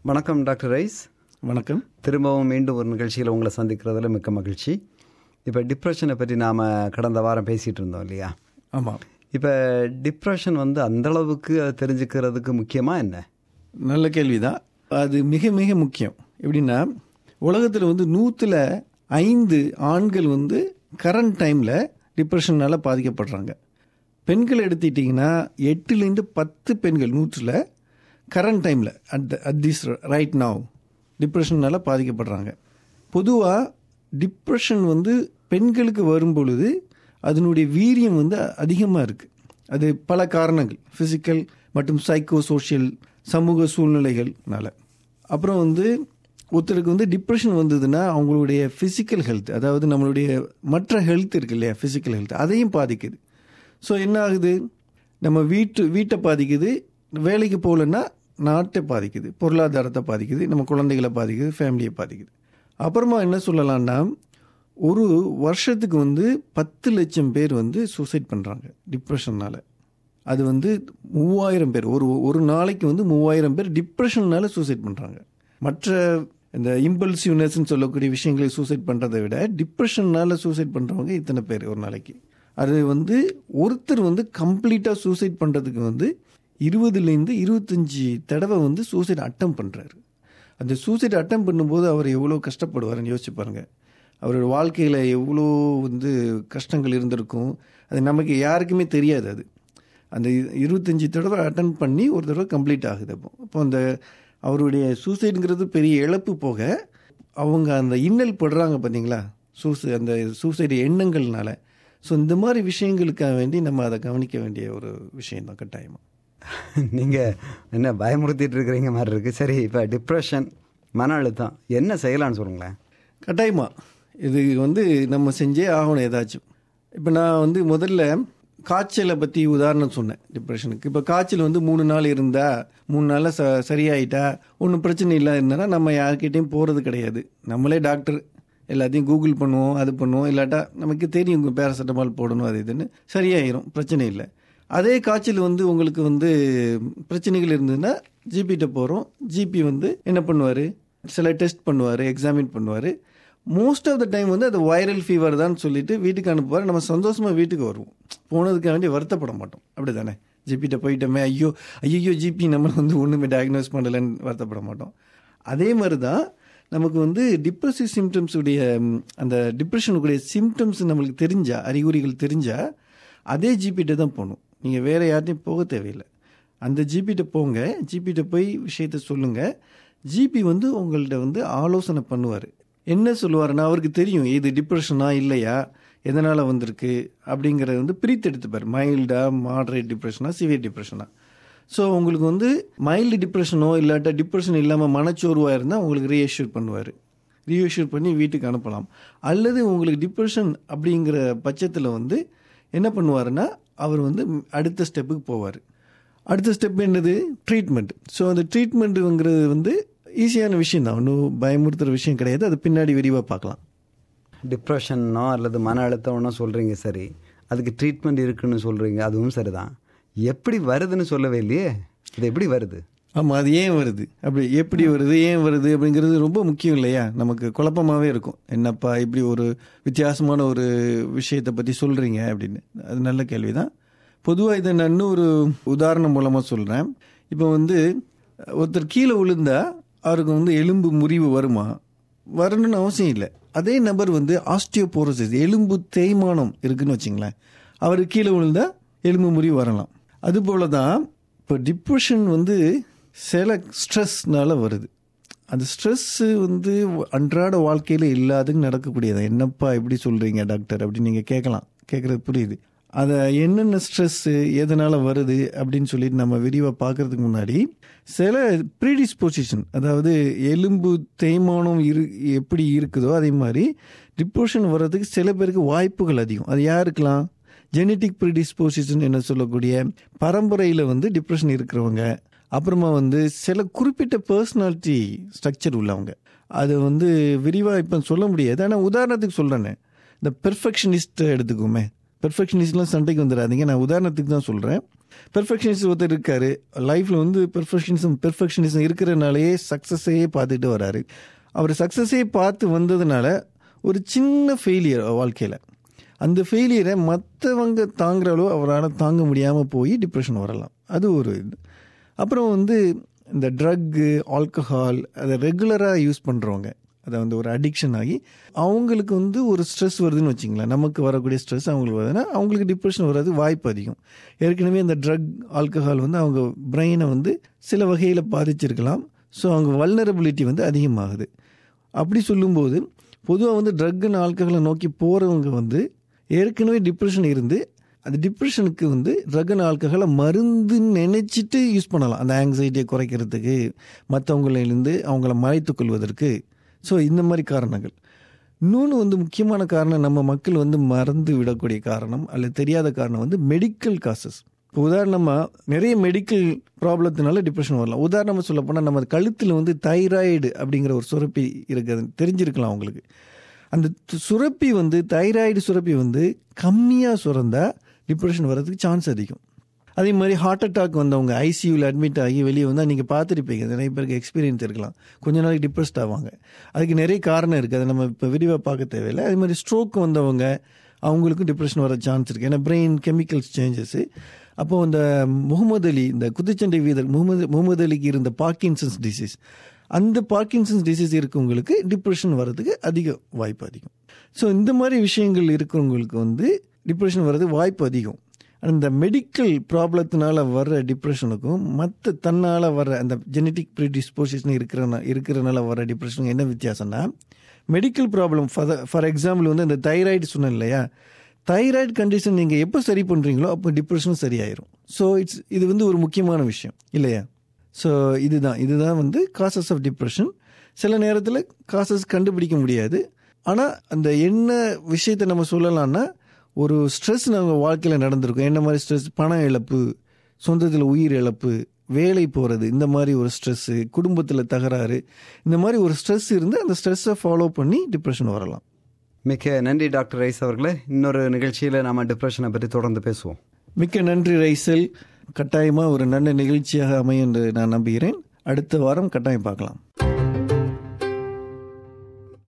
வணக்கம் doctor rice வணக்கம் திரும்பவும் மீண்டும் ஒரு நிகழ்ச்சியில் உங்களை சந்திக்கிறதுல மிக்க மகிழ்ச்சி இப்போ டிப்ரெஷனை பற்றி நாம் கடந்த வாரம் பேசிகிட்டு இருந்தோம் இல்லையா ஆமாம் இப்போ டிப்ரெஷன் வந்து அந்த அளவுக்கு அதை தெரிஞ்சுக்கிறதுக்கு முக்கியமாக என்ன நல்ல கேள்வி தான் அது மிக மிக முக்கியம் எப்படின்னா உலகத்தில் வந்து நூற்றில் ஐந்து ஆண்கள் வந்து கரண்ட் டைமில் டிப்ரெஷனால் பாதிக்கப்படுறாங்க பெண்கள் எடுத்துட்டிங்கன்னா எட்டுலேருந்து பத்து பெண்கள் நூற்றில் கரண்ட் டைமில் at at this right now டிப்ரெஷனால் பாதிக்கப்படுறாங்க பொதுவாக டிப்ரெஷன் வந்து பெண்களுக்கு வரும் பொழுது அதனுடைய வீரியம் வந்து அதிகமாக இருக்குது அது பல காரணங்கள் ஃபிசிக்கல் மற்றும் சைக்கோ சோஷியல் சமூக சூழ்நிலைகள்னால அப்புறம் வந்து ஒருத்தருக்கு வந்து டிப்ரெஷன் வந்ததுன்னா அவங்களுடைய ஃபிசிக்கல் ஹெல்த் அதாவது நம்மளுடைய மற்ற ஹெல்த் இருக்கு இல்லையா ஃபிசிக்கல் ஹெல்த் அதையும் பாதிக்குது ஸோ என்ன ஆகுது நம்ம வீட்டு வீட்டை பாதிக்குது வேலைக்கு போகலன்னா நாட்டை பாதிக்குது பொருளாதாரத்தை பாதிக்குது நம்ம குழந்தைகளை பாதிக்குது ஃபேமிலியை பாதிக்குது அப்புறமா என்ன சொல்லலாம்னா ஒரு வருஷத்துக்கு வந்து பத்து லட்சம் பேர் வந்து சூசைட் பண்ணுறாங்க டிப்ரெஷனால் அது வந்து மூவாயிரம் பேர் ஒரு ஒரு நாளைக்கு வந்து மூவாயிரம் பேர் டிப்ரெஷன்னால சூசைட் பண்ணுறாங்க மற்ற இந்த இம்பல்சிவ்னஸ்ன்னு சொல்லக்கூடிய விஷயங்களை சூசைட் பண்ணுறதை விட டிப்ரெஷன்னால சூசைட் பண்ணுறவங்க இத்தனை பேர் ஒரு நாளைக்கு அது வந்து ஒருத்தர் வந்து கம்ப்ளீட்டாக சூசைட் பண்ணுறதுக்கு வந்து இருபதுலேருந்து இருபத்தஞ்சி தடவை வந்து சூசைட் அட்டம் பண்ணுறாரு அந்த சூசைட் அட்டம் பண்ணும்போது அவர் எவ்வளோ கஷ்டப்படுவார்னு யோசிச்சு பாருங்கள் அவரோட வாழ்க்கையில் எவ்வளோ வந்து கஷ்டங்கள் இருந்திருக்கும் அது நமக்கு யாருக்குமே தெரியாது அது அந்த இருபத்தஞ்சி தடவை அட்டன் பண்ணி ஒரு தடவை கம்ப்ளீட் ஆகுது அப்போ அப்போ அந்த அவருடைய சூசைடுங்கிறது பெரிய இழப்பு போக அவங்க அந்த இன்னல் படுறாங்க பார்த்தீங்களா சூசை அந்த சூசைடு எண்ணங்கள்னால ஸோ இந்த மாதிரி விஷயங்களுக்காக வேண்டி நம்ம அதை கவனிக்க வேண்டிய ஒரு விஷயம்தான் கட்டாயமாக நீங்கள் என்ன பயமுறுத்திட்டு இருக்கிறீங்க மாதிரி இருக்குது சரி இப்போ டிப்ரெஷன் மன அழுத்தம் என்ன செய்யலாம்னு சொல்லுங்களேன் கட்டாயமா இது வந்து நம்ம செஞ்சே ஆகணும் ஏதாச்சும் இப்போ நான் வந்து முதல்ல காய்ச்சலை பற்றி உதாரணம் சொன்னேன் டிப்ரெஷனுக்கு இப்போ காய்ச்சல் வந்து மூணு நாள் இருந்தா மூணு நாளில் ச சரியாயிட்டா ஒன்றும் பிரச்சனை இல்லை இருந்தானா நம்ம யார்கிட்டையும் போகிறது கிடையாது நம்மளே டாக்டர் எல்லாத்தையும் கூகுள் பண்ணுவோம் அது பண்ணுவோம் இல்லாட்டா நமக்கு தெரியும் பேராசெட்டமால் போடணும் அது இதுன்னு சரியாயிரும் பிரச்சனை இல்லை அதே காய்ச்சல் வந்து உங்களுக்கு வந்து பிரச்சனைகள் இருந்ததுன்னா ஜிபிகிட்ட போகிறோம் ஜிபி வந்து என்ன பண்ணுவார் சில டெஸ்ட் பண்ணுவார் எக்ஸாமின் பண்ணுவார் மோஸ்ட் ஆஃப் த டைம் வந்து அது வைரல் ஃபீவர் தான் சொல்லிட்டு வீட்டுக்கு அனுப்புவார் நம்ம சந்தோஷமாக வீட்டுக்கு வருவோம் போனதுக்காக வேண்டி வருத்தப்பட மாட்டோம் அப்படி தானே ஜிபிகிட்ட போயிட்டோமே ஐயோ ஐயோ ஜிபி நம்ம வந்து ஒன்றுமே டயக்னோஸ் பண்ணலைன்னு வருத்தப்பட மாட்டோம் அதே மாதிரி தான் நமக்கு வந்து டிப்ரெசிவ் சிம்டம்ஸ் உடைய அந்த டிப்ரெஷனுக்குடைய சிம்டம்ஸ் நம்மளுக்கு தெரிஞ்சா அறிகுறிகள் தெரிஞ்சா அதே ஜிபிகிட்ட தான் போகணும் நீங்கள் வேறு யார்ட்டையும் போக தேவையில்லை அந்த ஜிபிகிட்ட போங்க ஜிபிகிட்ட போய் விஷயத்த சொல்லுங்கள் ஜிபி வந்து உங்கள்கிட்ட வந்து ஆலோசனை பண்ணுவார் என்ன சொல்லுவாருன்னா அவருக்கு தெரியும் இது டிப்ரெஷனா இல்லையா எதனால் வந்திருக்கு அப்படிங்கிறத வந்து பிரித்தெடுத்துப்பார் மைல்டா மாடரேட் டிப்ரெஷனா சிவியர் டிப்ரெஷனா ஸோ உங்களுக்கு வந்து மைல்டு டிப்ரெஷனோ இல்லாட்டா டிப்ரெஷன் இல்லாமல் மனச்சோர்வாக இருந்தால் உங்களுக்கு ரீஎஷ்யூர் பண்ணுவார் ரீஎஷ்யூர் பண்ணி வீட்டுக்கு அனுப்பலாம் அல்லது உங்களுக்கு டிப்ரெஷன் அப்படிங்கிற பட்சத்தில் வந்து என்ன பண்ணுவாருன்னா அவர் வந்து அடுத்த ஸ்டெப்புக்கு போவார் அடுத்த ஸ்டெப் என்னது ட்ரீட்மெண்ட் ஸோ அந்த ட்ரீட்மெண்ட்டுங்கிறது வந்து ஈஸியான விஷயம் தான் ஒன்றும் பயமுறுத்துகிற விஷயம் கிடையாது அது பின்னாடி விரிவாக பார்க்கலாம் டிப்ரெஷனோ அல்லது மன அழுத்தம்னோ சொல்கிறீங்க சரி அதுக்கு ட்ரீட்மெண்ட் இருக்குன்னு சொல்கிறீங்க அதுவும் சரிதான் எப்படி வருதுன்னு சொல்லவே இல்லையே இது எப்படி வருது ஆமாம் அது ஏன் வருது அப்படி எப்படி வருது ஏன் வருது அப்படிங்கிறது ரொம்ப முக்கியம் இல்லையா நமக்கு குழப்பமாகவே இருக்கும் என்னப்பா இப்படி ஒரு வித்தியாசமான ஒரு விஷயத்தை பற்றி சொல்கிறீங்க அப்படின்னு அது நல்ல கேள்வி தான் பொதுவாக இதை நான் இன்னொரு உதாரணம் மூலமாக சொல்கிறேன் இப்போ வந்து ஒருத்தர் கீழே விழுந்தா அவருக்கு வந்து எலும்பு முறிவு வருமா வரணும்னு அவசியம் இல்லை அதே நபர் வந்து ஆஸ்டியோபோரோசிஸ் எலும்பு தேய்மானம் இருக்குன்னு வச்சுங்களேன் அவர் கீழே விழுந்தா எலும்பு முறிவு வரலாம் அதுபோல தான் இப்போ டிப்ரெஷன் வந்து சில ஸ்ட்ரெஸ்னால வருது அந்த ஸ்ட்ரெஸ்ஸு வந்து அன்றாட வாழ்க்கையில் இல்லாதுன்னு நடக்கக்கூடியது என்னப்பா எப்படி சொல்கிறீங்க டாக்டர் அப்படின்னு நீங்கள் கேட்கலாம் கேட்குறது புரியுது அதை என்னென்ன ஸ்ட்ரெஸ்ஸு எதனால் வருது அப்படின்னு சொல்லிட்டு நம்ம விரிவாக பார்க்கறதுக்கு முன்னாடி சில ப்ரீடிஸ்போசிஷன் அதாவது எலும்பு தேய்மானம் இரு எப்படி இருக்குதோ அதே மாதிரி டிப்ரெஷன் வர்றதுக்கு சில பேருக்கு வாய்ப்புகள் அதிகம் அது யாருக்கெல்லாம் ஜெனட்டிக் ப்ரீடிஸ்போசிஷன் என்ன சொல்லக்கூடிய பரம்பரையில் வந்து டிப்ரெஷன் இருக்கிறவங்க அப்புறமா வந்து சில குறிப்பிட்ட பர்சனாலிட்டி ஸ்ட்ரக்சர் உள்ளவங்க அது வந்து விரிவாக இப்போ சொல்ல முடியாது ஆனால் உதாரணத்துக்கு சொல்கிறேனே இந்த பெர்ஃபெக்ஷனிஸ்ட் எடுத்துக்கோமே பெர்ஃபெக்ஷனிஸ்ட்லாம் சண்டைக்கு வந்துடாதீங்க நான் உதாரணத்துக்கு தான் சொல்கிறேன் பெர்ஃபெக்ஷனிஸ்ட் ஒருத்தர் இருக்காரு லைஃப்பில் வந்து பெர்ஃபெக்ஷனிசம் பெர்ஃபெக்ஷனிசம் இருக்கிறனாலேயே சக்ஸஸையே பார்த்துட்டு வராரு அவர் சக்ஸஸே பார்த்து வந்ததுனால ஒரு சின்ன ஃபெயிலியர் வாழ்க்கையில் அந்த ஃபெயிலியரை மற்றவங்க தாங்குற அளவு அவரால் தாங்க முடியாமல் போய் டிப்ரெஷன் வரலாம் அது ஒரு இது அப்புறம் வந்து இந்த ட்ரக்கு ஆல்கஹால் அதை ரெகுலராக யூஸ் பண்ணுறவங்க அதை வந்து ஒரு அடிக்ஷன் ஆகி அவங்களுக்கு வந்து ஒரு ஸ்ட்ரெஸ் வருதுன்னு வச்சிங்களேன் நமக்கு வரக்கூடிய ஸ்ட்ரெஸ் அவங்களுக்கு வருதுன்னா அவங்களுக்கு டிப்ரெஷன் வர்றது வாய்ப்பு அதிகம் ஏற்கனவே இந்த ட்ரக் ஆல்கஹால் வந்து அவங்க பிரெயினை வந்து சில வகையில் பாதிச்சிருக்கலாம் ஸோ அவங்க வல்னரபிலிட்டி வந்து அதிகமாகுது அப்படி சொல்லும்போது பொதுவாக வந்து ட்ரக்குன்னு ஆல்கஹாலை நோக்கி போகிறவங்க வந்து ஏற்கனவே டிப்ரெஷன் இருந்து அந்த டிப்ரெஷனுக்கு வந்து ட்ரக் அண்ட் ஆல்கஹாலை மருந்து நினைச்சிட்டு யூஸ் பண்ணலாம் அந்த ஆங்ஸைட்டியை குறைக்கிறதுக்கு மற்றவங்களிலிருந்து அவங்கள மறைத்து கொள்வதற்கு ஸோ இந்த மாதிரி காரணங்கள் இன்னொன்று வந்து முக்கியமான காரணம் நம்ம மக்கள் வந்து மறந்து விடக்கூடிய காரணம் அல்லது தெரியாத காரணம் வந்து மெடிக்கல் காசஸ் இப்போ உதாரணமாக நிறைய மெடிக்கல் ப்ராப்ளத்தினால டிப்ரெஷன் வரலாம் உதாரணமாக சொல்ல போனால் நம்ம கழுத்தில் வந்து தைராய்டு அப்படிங்கிற ஒரு சுரப்பி இருக்குது தெரிஞ்சிருக்கலாம் உங்களுக்கு அந்த சுரப்பி வந்து தைராய்டு சுரப்பி வந்து கம்மியாக சுரந்தா டிப்ரெஷன் வர்றதுக்கு சான்ஸ் அதிகம் அதே மாதிரி ஹார்ட் அட்டாக் வந்தவங்க ஐசியூவில் அட்மிட் ஆகி வெளியே வந்தால் நீங்கள் பார்த்துருப்பீங்க நிறைய பேருக்கு எக்ஸ்பீரியன்ஸ் இருக்கலாம் கொஞ்ச நாளைக்கு டிப்ரெஸ்ட் ஆவாங்க அதுக்கு நிறைய காரணம் இருக்குது அதை நம்ம இப்போ விரிவாக பார்க்க தேவையில்லை அதே மாதிரி ஸ்ட்ரோக் வந்தவங்க அவங்களுக்கும் டிப்ரெஷன் வர சான்ஸ் இருக்குது ஏன்னா பிரெயின் கெமிக்கல்ஸ் சேஞ்சஸ்ஸு அப்போ இந்த முகமது அலி இந்த குத்துச்சண்டை வீரர் முகமது முகமது அலிக்கு இருந்த பார்க்கின்சன்ஸ் டிசீஸ் அந்த பார்க்கின்சன்ஸ் டிசீஸ் இருக்கவங்களுக்கு டிப்ரெஷன் வர்றதுக்கு அதிக வாய்ப்பு அதிகம் ஸோ இந்த மாதிரி விஷயங்கள் இருக்கிறவங்களுக்கு வந்து டிப்ரெஷன் வர்றது வாய்ப்பு அதிகம் அந்த மெடிக்கல் ப்ராப்ளத்தினால வர்ற டிப்ரெஷனுக்கும் மற்ற தன்னால் வர்ற அந்த ஜெனட்டிக் ப்ரீடிஸ்போசிஷன் இருக்கிற இருக்கிறனால வர்ற டிப்ரெஷனுக்கு என்ன வித்தியாசம்னா medical problem for for example வந்து இந்த தைராய்டு சொன்னேன் இல்லையா தைராய்டு கண்டிஷன் நீங்கள் எப்போ சரி பண்ணுறீங்களோ அப்போ டிப்ரெஷனும் சரியாயிரும் ஸோ இட்ஸ் இது வந்து ஒரு முக்கியமான விஷயம் இல்லையா ஸோ இதுதான் இதுதான் வந்து காசஸ் ஆஃப் டிப்ரெஷன் சில நேரத்தில் காசஸ் கண்டுபிடிக்க முடியாது ஆனால் அந்த என்ன விஷயத்தை நம்ம சொல்லலாம்னா ஒரு ஸ்ட்ரெஸ் நம்ம வாழ்க்கையில் நடந்திருக்கும் என்ன மாதிரி ஸ்ட்ரெஸ் பண இழப்பு சொந்தத்தில் உயிர் இழப்பு வேலை போகிறது இந்த மாதிரி ஒரு ஸ்ட்ரெஸ்ஸு குடும்பத்தில் தகராறு இந்த மாதிரி ஒரு ஸ்ட்ரெஸ் இருந்து அந்த ஸ்ட்ரெஸ்ஸை ஃபாலோ பண்ணி டிப்ரெஷன் வரலாம் மிக்க நன்றி டாக்டர் ரைஸ் அவர்களே இன்னொரு நிகழ்ச்சியில் நாம டிப்ரெஷனை பற்றி தொடர்ந்து பேசுவோம் மிக்க நன்றி ரைசல் கட்டாயமாக ஒரு நல்ல நிகழ்ச்சியாக அமையும் என்று நான் நம்புகிறேன் அடுத்த வாரம் கட்டாயம் பார்க்கலாம்